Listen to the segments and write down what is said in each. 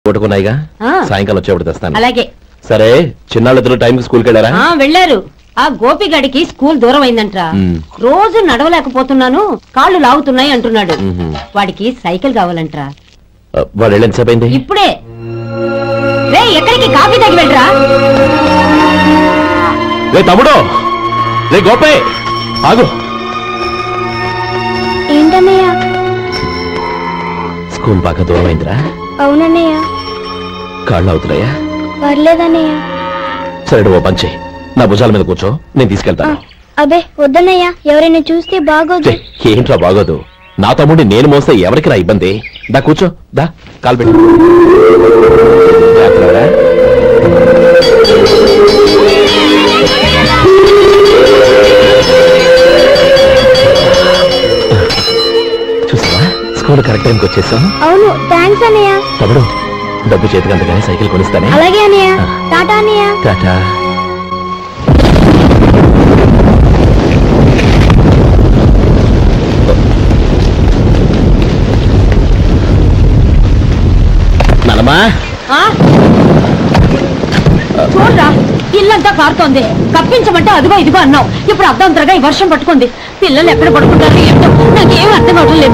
కొట్టుకున్నాయిగా ఆ. సాయంకాలం వచ్చేప్పుడు తెస్తాను అలాగే సరే చిన్నాళ్ళిద్దరు టైంకి స్కూల్కి వెళ్ళారా ఆ వెళ్ళారు ఆ గోపిగడికి స్కూల్ దూరం అయిందంట్రా మ్. రోజు నడవలేకపోతున్నాను కాళ్ళు లాగుతున్నాయి అంటున్నాడు మ్హూ. వాడికి సైకిల్ కావాలంట్రా ఆ, వాడు వెళ్ళి ఎంతసేపు అయింది ఇప్పుడే రే ఎక్కడికి కాఫీ తాగి వెళ్ళరా రే తమ్ముడు రే గోపే ఆగు ఏంటన్నయ్య స్కూల్ బాగా దూరం అయిందిరా అవునన్నయ్య కాళ్ళు అవుతున్నాయా పర్లేదన్నయ్య సరే నువ్వు ఓ పని చెయ్యి నా భుజాల మీద కూర్చో నేను ఆ, తీసుకెళ్తాను అబే వద్దన్నయ్య ఎవరైనా చూస్తే బాగోదు ఛే, ఏంట్రా బాగోదు నా తమ్ముడిని నేను మోస్తే ఎవరికి రా ఇబ్బంది దా కూర్చో దా కాలు పెట్టు జాగ్రత్తరా. చూసావా స్కూల్ కరెక్ట్ టైంకి వచ్చేసాం అవును థ్యాంక్స్ అన్నయ్య తమ్ముడు డబ్బు చేతికి అందుకని సైకిల్ కొనిస్తానే అలాగే అన్నయ్య టాటా అన్నయ్య టాటా నలమా ఆ? చూడరా ఇల్లంతా కారుతోంది కప్పించమంటే అదిగో ఇదిగో అన్నావు ఇప్పుడు అర్ధంతరగా ఈ వర్షం పట్టుకుంది పిల్లలు ఎక్కడ పడుకుంటారు ఏంటో నాకేం అర్థం అవడం లేదు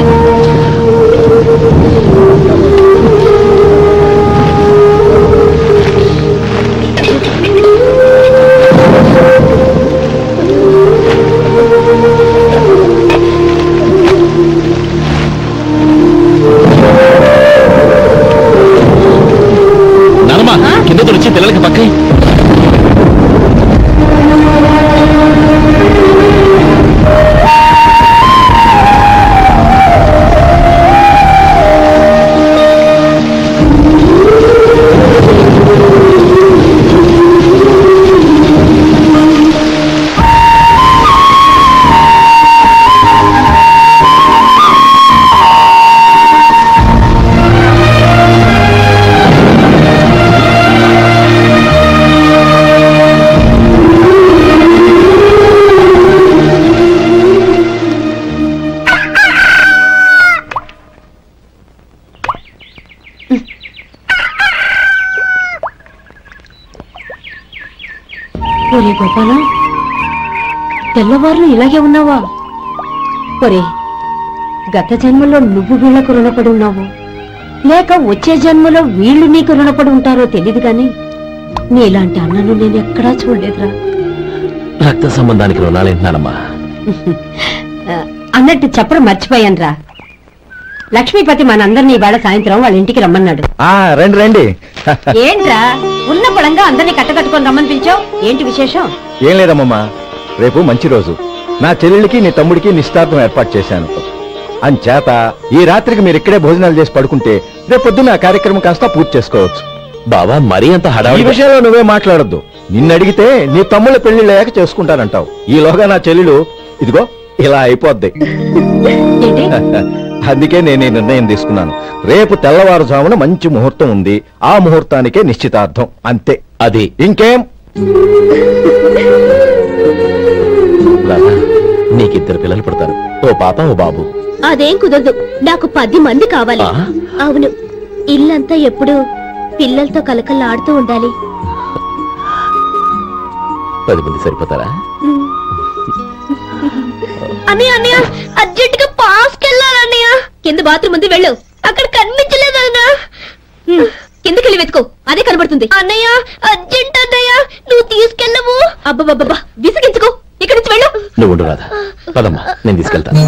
నలమా కింద తుడిచి పిల్లలకి పక్కై ఒరే గోపాలం తెల్లవారులు ఇలాగే ఉన్నావా ఒరే గత జన్మలో నువ్వు వీళ్లకు రుణపడి ఉన్నావు లేక వచ్చే జన్మలో వీళ్ళు నీకు రుణపడి ఉంటారో తెలియదు గాని నీలాంటి అన్నను నేను ఎక్కడా చూడలేదురా రక్త సంబంధానికి రుణాలేంటున్నానమ్మా ఆ, అన్నట్టు చెప్పడం మర్చిపోయానురా లక్ష్మీపతి మనందరినీ ఇవాళ సాయంత్రం వాళ్ళ ఇంటికి రమ్మన్నాడు ఆ రండి రండి ఏంట్రా ఉన్న పొలంగా అందరినీ కట్టకట్టుకొని రమ్మని పిలిచావు ఏంటి విశేషం ఏం లేదమ్మమ్మా రేపు మంచి రోజు నా చెల్లెళ్ళకి నీ తమ్ముడికి నిశ్చితార్థం ఏర్పాటు చేశాను అంచేత ఈ రాత్రికి మీరు ఇక్కడే భోజనాలు చేసి పడుకుంటే రేపు పొద్దున్న ఆ కార్యక్రమం కాస్త పూర్తి చేసుకోవచ్చు బావా మరీ అంత ఈ హడావిడి విషయంలో నువ్వే మాట్లాడొద్దు నిన్ను అడిగితే నీ తమ్ముళ్ళ పెళ్లిళ్ళయ్యాక చేసుకుంటానంటావు ఈలోగా నా చెల్లెలు ఇదిగో ఇలా అయిపోద్ది ఏంటి అందుకే నేను ఈ నిర్ణయం తీసుకున్నాను రేపు తెల్లవారుజామున మంచి ముహూర్తం ఉంది ఆ ముహూర్తానికే నిశ్చితార్థం అంతే అది ఇంకేం రాధా నీకిద్దరు పిల్లలు పుడతారు ఓ పాప ఓ బాబు అదేం కుదరదు నాకు పది మంది కావాలి ఆ? అవును ఇల్లంతా ఎప్పుడు పిల్లలతో కలకల్లాడుతూ ఉండాలి పది మంది సరిపోతారా అన్నయ్య అన్నయ్య అర్జెంట్ గా పాస్కి వెళ్ళాలన్నయ్య కింద బాత్రూమ్ ఉంది వెళ్ళు అక్కడ కనిపించలేదు అన్న కిందకెళ్ళి వెతుకో అదే కనబడుతుంది అన్నయ్య అర్జెంట్ అన్నయ్య నువ్వు తీసుకెళ్ళవు అబ్బబ్బబ్బా విసిగించుకో ఇక్కడి నుంచి వెళ్ళు నువ్వు ఉండు రాధా పదమ్మా నేను తీసుకెళ్తాను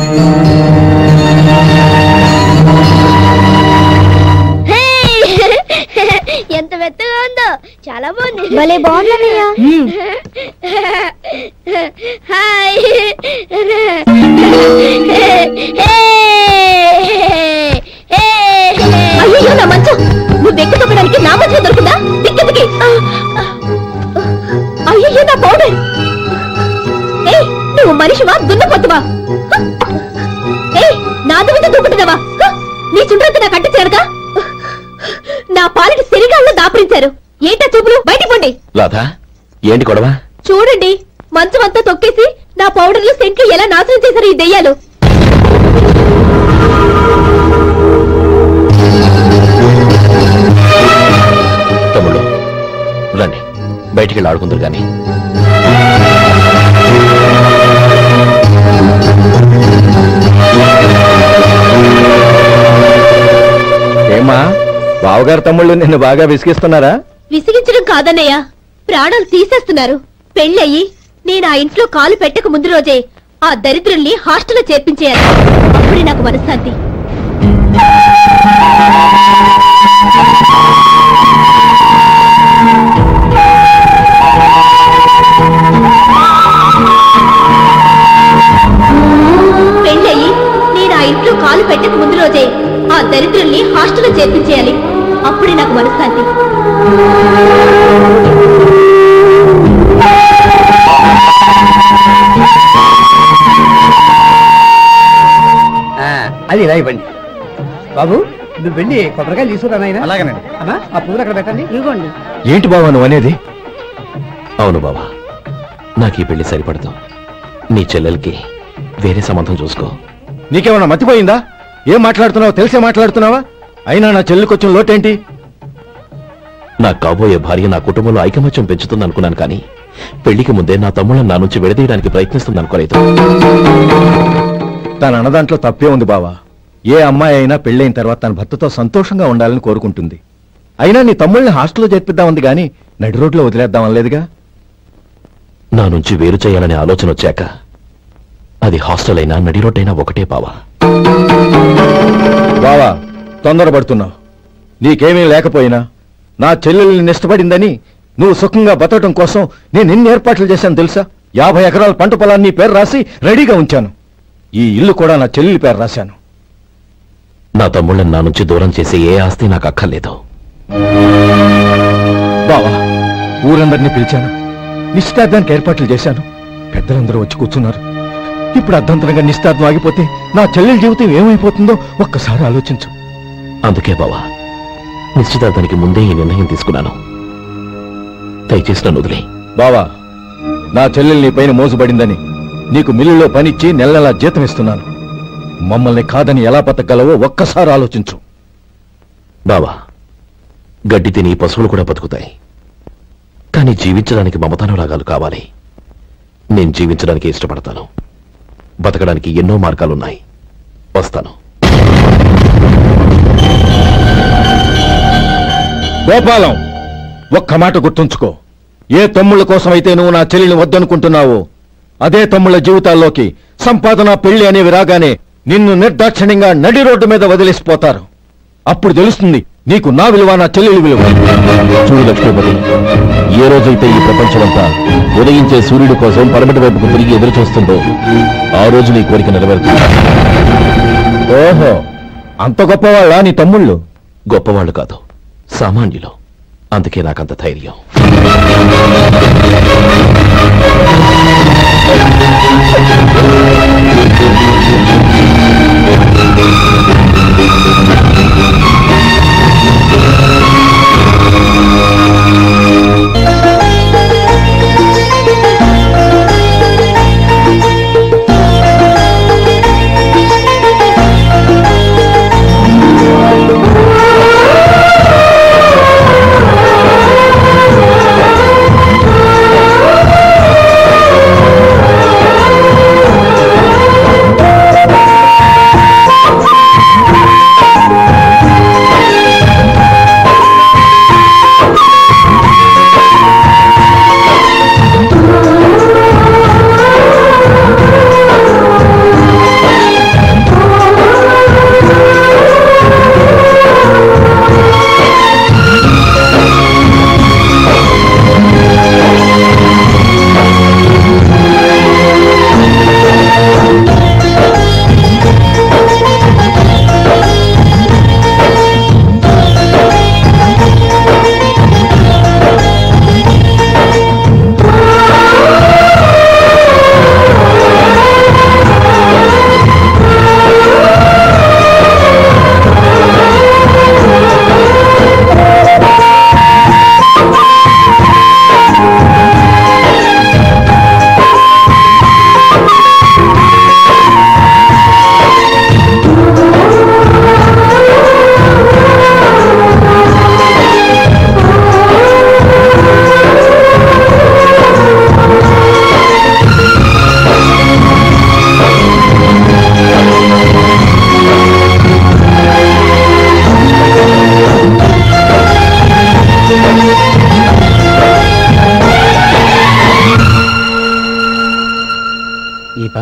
ఎంత మెత్తగా ఉందో చాలా బాగుంది భలే బాగుందన్నయ్య హాయ్ అయ్యో నా మంచం నువ్వు వెక్కి తొక్కడానికి నా మంచం దొరుకుతుందా దిక్కెదికి అయ్యో నా పౌడర్ ఏయ్ నువ్వు మనిషివా దున్నపోతువా ఏయ్ నా దుమ్మితో దూకుంటున్నావా హ! నీ చుండ్రంతా నా కట్టి చేరగా నా పాలిటి శరీరాల్లో దాపరించారు ఏంటా చూపులు బయటికి పోండి రాధా ఏంటి గొడవ చూడండి మంచం అంతా తొక్కేసి నా పౌడర్లు సెంట్లు ఎలా నాశనం చేశారు ఈ దెయ్యాలు ఆ బయటికి వెళ్ళి ఆడుకుందరు గాని ఏమా బావగారు తమ్ముళ్ళు నిన్ను బాగా విసిగిస్తున్నారా విసిగించడం కాదన్నయ్య ప్రాణాలు తీసేస్తున్నారు పెళ్ళయి నేను ఆ ఇంట్లో కాలు పెట్టక ముందు రోజే ఆ దరిద్రుల్ని హాస్టల్లో చేర్పించేయాలి అప్పుడే నాకు మనశ్శాంతి పెళ్ళయి నేను ఆ ఇంట్లో కాలు పెట్టక ముందు రోజే ఆ దరిద్రుల్ని హాస్టల్లో చేర్పించేయాలి అప్పుడే నాకు మనశ్శాంతి ఆ, అది ఇలా ఇవ్వండి బాబు నువ్వు వెళ్ళి కొబ్బరికాయలు తీసుకురా నాయనా అలాగేనండి. అమ్మా ఆ పువ్వులు అక్కడ పెట్టండి ఇవ్వండి ఏంటి బావా నువ్వు అనేది అవును బావా నాకు ఈ పెళ్లి సరిపడదు నీ చెల్లెలకి వేరే సంబంధం చూసుకో నీకేమన్నా మతిపోయిందా ఏం మాట్లాడుతున్నావు తెలిసే మాట్లాడుతున్నావా అయినా నా చెల్లికి వచ్చిన లోటేంటి నా కాబోయే భార్య నా కుటుంబంలో ఐకమత్యం పెంచుతుంది అనుకున్నాను కానీ పెళ్లికి ముందే నా తమ్ముళ్ళని నా నుంచి విడదీయడానికి ప్రయత్నిస్తుంది అనుకోలేదు తన అన్నదాంట్లో తప్పే ఉంది బావా ఏ అమ్మాయి అయినా పెళ్ళైన తర్వాత తన భర్తతో సంతోషంగా ఉండాలని కోరుకుంటుంది అయినా నీ తమ్ముళ్ళని హాస్టల్లో చేర్పిద్దామంది గాని నడి రోడ్లో వదిలేద్దాం లేదుగా నా నుంచి వేరు చేయాలనే ఆలోచన వచ్చాక అది హాస్టల్ అయినా నడి రోడ్డైనా ఒకటే బావా బావా తొందరపడుతున్నావు నీకేమీ లేకపోయినా నా చెల్లెల్ని నిష్టపడిందని నువ్వు సుఖంగా బతకటం కోసం నేను ఎన్ని ఏర్పాట్లు చేశాను తెలుసా యాభై ఎకరాల పంట పొలాన్ని నీ పేరు రాసి రెడీగా ఉంచాను ఈ ఇల్లు కూడా నా చెల్లెలి పేరు రాశాను నా తమ్ముళ్ళని నా నుంచి దూరం చేసే ఏ ఆస్తి నాకు అక్కర్లేదు బావా ఊరందరినీ పిలిచాను నిశ్చితార్థానికి ఏర్పాట్లు చేశాను పెద్దలందరూ వచ్చి కూర్చున్నారు ఇప్పుడు అర్ధంతరంగా నిశ్చితార్థం ఆగిపోతే నా చెల్లెల జీవితం ఏమైపోతుందో ఒక్కసారి ఆలోచించు అందుకే బావా నిశ్చితార్థానికి ముందే ఈ నిర్ణయం తీసుకున్నాను దయచేసి నన్ను వదిలే బావా నా చెల్లెలు నీ పైన మోసుబడిందని నీకు మిల్లులో పనిచ్చి నెల నెలా జీతం ఇస్తున్నాను మమ్మల్ని కాదని ఎలా బతకగలవో ఒక్కసారి ఆలోచించు బావా గడ్డి తిని పశువులు కూడా బతుకుతాయి కానీ జీవించడానికి మమతానురాగాలు కావాలి నేను జీవించడానికి ఇష్టపడతాను బతకడానికి ఎన్నో మార్గాలున్నాయి వస్తాను గోపాలం ఒక్క మాట గుర్తుంచుకో ఏ తమ్ముళ్ళ కోసం అయితే నువ్వు నా చెల్లిని వద్దనుకుంటున్నావో అదే తమ్ముళ్ళ జీవితాల్లోకి సంపాదన పెళ్లి అనేవి రాగానే నిన్ను నిర్దాక్షిణ్యంగా నడి రోడ్డు మీద వదిలేసిపోతారు అప్పుడు తెలుస్తుంది నీకు నా విలువ నా చెల్లెలి విలువ చూడు లక్ష్మీపతి ఏ రోజైతే ఈ ప్రపంచమంతా ఉదయించే సూర్యుడి కోసం పరమటి వైపుకు తిరిగి ఎదురు చూస్తుందో ఆ రోజు నీ కోరిక నెరవేరుతుంది ఓహో అంత గొప్పవాళ్ళ నీ తమ్ముళ్ళు గొప్పవాళ్ళు కాదు సామాన్యులు అందుకే నాకంత ధైర్యం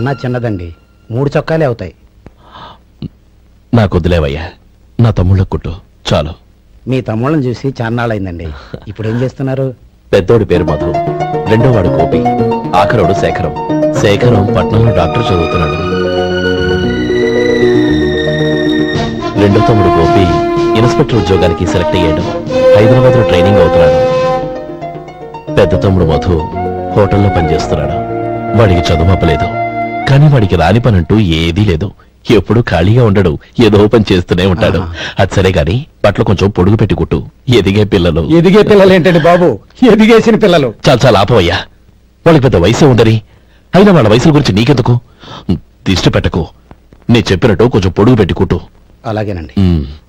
చాలా చిన్నదండి మూడు చొక్కాలే అవుతాయి నాకు వదిలేవయ్యా నా తమ్ముళ్ళకు కుట్టు చాలు మీ తమ్ముళ్ళని చూసి చాన్నాళ్ళైందండి ఇప్పుడు ఏం చేస్తున్నారు పెద్దోడి పేరు మధు రెండో వాడు గోపి ఆఖరోడు శేఖరం శేఖరం పట్నంలో డాక్టర్ చదువుతున్నాడు రెండో తమ్ముడు గోపి ఇన్స్పెక్టర్ ఉద్యోగానికి సెలెక్ట్ అయ్యాడు హైదరాబాద్ లో ట్రైనింగ్ అవుతున్నాడు పెద్ద తమ్ముడు మధు హోటల్లో పనిచేస్తున్నాడు వాడికి చదువు అప్పలేదు కానీ వాడికి రాని పనంటూ ఏదీ లేదు ఎప్పుడు ఖాళీగా ఉండడు ఏదో పని చేస్తూనే ఉంటాడు అది సరే గాని బట్టలు కొంచెం పొడుగు పెట్టి కుట్టు ఎదిగే పిల్లలు ఎదిగే పిల్లలు ఏంటండి బాబు ఎదిగేసిన పిల్లలు చాలా చాలా ఆపవయ్యా వాళ్ళకి పెద్ద వయసు ఉందని అయినా వాళ్ళ వయసుల గురించి నీకెందుకు దిష్టి పెట్టకు నేను చెప్పినట్టు కొంచెం పొడుగు పెట్టి కుట్టు అలాగేనండి ఉమ్.